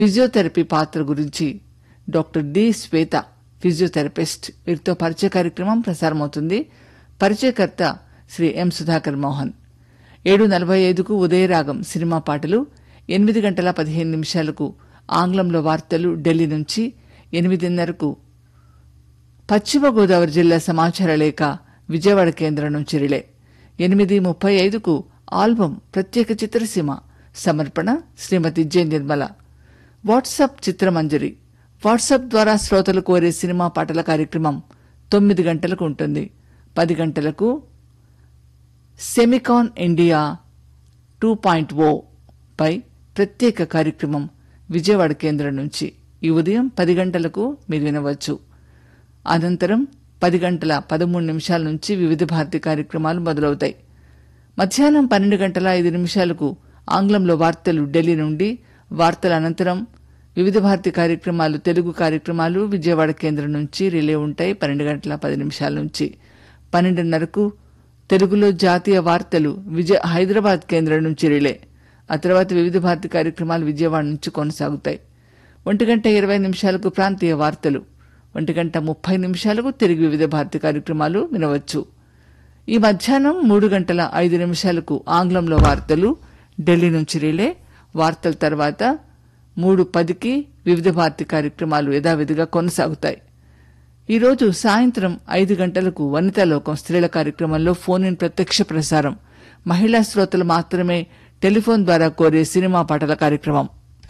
physiotherapy పాత్ర గురించి doctor D శ్వేత physiotherapist వీరితో పరిచయ కార్యక్రమం ప్రసారమవుతుంది పరిచయకర్త శ్రీ ఎం సుధాకర్ మోహన్ ఏడు నలభై ఐదుకు ఉదయరాగం సినిమా పాటలు ఎనిమిది గంటల పదిహేను నిమిషాలకు ఆంగ్లంలో వార్తలు ఢిల్లీ నుంచి ఎనిమిదిన్నరకు పశ్చిమ గోదావరి జిల్లా సమాచార లేఖ విజయవాడ కేంద్రం నుంచి రిలే ఎనిమిది ముప్పై ఐదుకు ఆల్బం ప్రత్యేక చిత్రసీమ సమర్పణ Shrimati J Nirmala WhatsApp Chitramanjari WhatsApp ద్వారా శ్రోతలు కోరే సినిమా పాటల కార్యక్రమం తొమ్మిది గంటలకు ఉంటుంది పది గంటలకు Semicon India two point O పై ప్రత్యేక కార్యక్రమం విజయవాడ కేంద్రం నుంచి ఈ ఉదయం పది గంటలకు మీరు వినవచ్చు అనంతరం పది గంటల పదమూడు నిమిషాల నుంచి వివిధ భారతి కార్యక్రమాలు మొదలవుతాయి మధ్యాహ్నం పన్నెండు గంటల ఐదు నిమిషాలకు ఆంగ్లంలో వార్తలు ఢిల్లీ నుండి వార్తల అనంతరం వివిధ భారతి కార్యక్రమాలు తెలుగు కార్యక్రమాలు విజయవాడ కేంద్రం నుంచి రిలే ఉంటాయి పన్నెండు గంటల పది నిమిషాల నుంచి పన్నెండున్నరకు తెలుగులో జాతీయ వార్తలు విజయ హైదరాబాద్ కేంద్రం నుంచి రిలే ఆ తర్వాత వివిధ భారతి కార్యక్రమాలు విజయవాడ నుంచి కొనసాగుతాయి ఒంటి గంట ఇరవై నిమిషాలకు ప్రాంతీయ వార్తలు ఒంటి గంట ముప్పై నిమిషాలకు తిరిగి వివిధ భారతి కార్యక్రమాలు వినవచ్చు ఈ మధ్యాహ్నం మూడు గంటల ఐదు నిమిషాలకు ఆంగ్లంలో వార్తలు ఢిల్లీ నుంచి రిలే వార్తల తర్వాత మూడు పదికి వివిధ భారతి కార్యక్రమాలు యథావిధిగా కొనసాగుతాయి ఈరోజు సాయంత్రం ఐదు గంటలకు వనితాలోకం స్త్రీల కార్యక్రమంలో ఫోన్ ఇన్ ప్రత్యక్ష ప్రసారం మహిళా శ్రోతలు మాత్రమే టెలిఫోన్ ద్వారా కోరే సినిమా పాటల కార్యక్రమం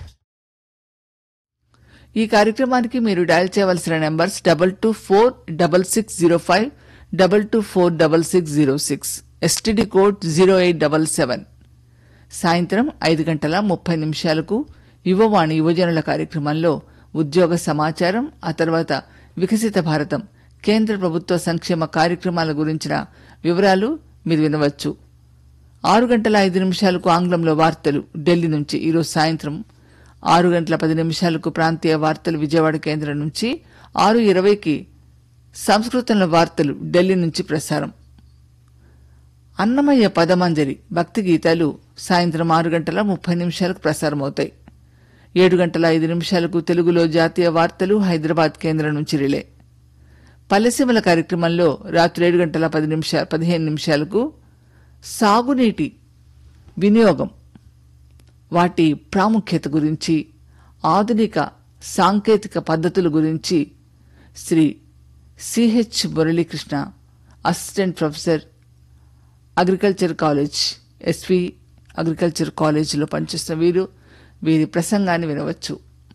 ఈ కార్యక్రమానికి మీరు డయల్ చేయవలసిన numbers double two four double six zero five double two four double six zero six STD code zero eight double seven సాయంత్రం ఐదు గంటల ముప్పై నిమిషాలకు యువవాణి యువజనుల కార్యక్రమంలో ఉద్యోగ సమాచారం ఆ తర్వాత వికసిత భారతం కేంద్ర ప్రభుత్వ సంక్షేమ కార్యక్రమాల గురించిన వివరాలు మీరు వినవచ్చు ఆరు గంటల ఐదు నిమిషాలకు ఆంగ్లంలో వార్తలు ఢిల్లీ నుంచి ఈరోజు సాయంత్రం ఆరు గంటల పది నిమిషాలకు ప్రాంతీయ వార్తలు విజయవాడ కేంద్రం నుంచి ఆరు ఇరవైకి సంస్కృతంలో వార్తలు ఢిల్లీ నుంచి ప్రసారం అన్నమయ్య పదమంజరి భక్తి గీతాలు సాయంత్రం ఆరు గంటల ముప్పై నిమిషాలకు ప్రసారమవుతాయి ఏడు గంటల ఐదు నిమిషాలకు తెలుగులో జాతీయ వార్తలు హైదరాబాద్ కేంద్రం నుంచి రిలే పల్లెసీమల కార్యక్రమంలో రాత్రి ఏడు గంటల పది నిమిషాలు పదిహేను నిమిషాలకు సాగునీటి వినియోగం వాటి ప్రాముఖ్యత గురించి ఆధునిక సాంకేతిక పద్ధతుల గురించి Shri C H Muralikrishna assistant professor agriculture college S V agriculture కాలేజీలో పనిచేస్తున్న వీరు వీరి ప్రసంగాన్ని వినవచ్చు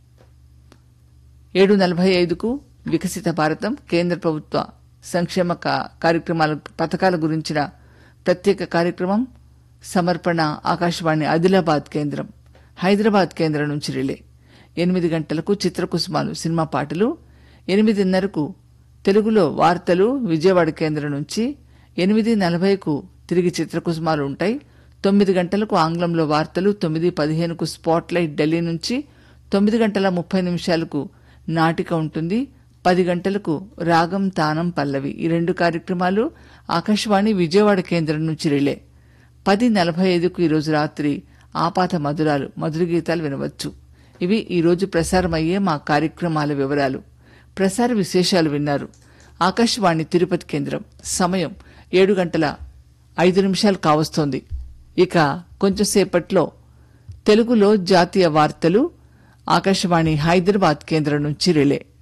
ఏడు నలభై ఐదుకు వికసిత భారతం కేంద్ర ప్రభుత్వ సంక్షేమ కా- కార్యక్రమాల పథకాల గురించిన ప్రత్యేక కార్యక్రమం సమర్పణ ఆకాశవాణి ఆదిలాబాద్ కేంద్రం హైదరాబాద్ కేంద్రం నుంచి రిలే ఎనిమిది గంటలకు చిత్రకుసుమాలు సినిమా పాటలు ఎనిమిదిన్నరకు తెలుగులో వార్తలు విజయవాడ కేంద్రం నుంచి ఎనిమిది నలభైకు తిరిగి చిత్రకుసుమాలు ఉంటాయి తొమ్మిది గంటలకు ఆంగ్లంలో వార్తలు తొమ్మిది పదిహేనుకు స్పాట్ లైట్ ఢిల్లీ నుంచి తొమ్మిది గంటల ముప్పై నిమిషాలకు నాటిక ఉంటుంది పది గంటలకు రాగం తానం పల్లవి ఈ రెండు కార్యక్రమాలు ఆకాశవాణి విజయవాడ కేంద్రం నుంచి రిలే పది నలభై ఐదుకు ఈరోజు రాత్రి ఆపాత మధురాలు మధుర గీతాలు వినవచ్చు ఇవి ఈరోజు ప్రసారమయ్యే మా కార్యక్రమాల వివరాలు ప్రసార విశేషాలు విన్నారు ఆకాశవాణి తిరుపతి కేంద్రం సమయం ఏడు గంటల ఐదు నిమిషాలు కావస్తోంది ఇక కొంచెం సేపట్లో తెలుగులో జాతీయ వార్తలు ఆకాశవాణి హైదరాబాద్ కేంద్రం నుంచి రిలే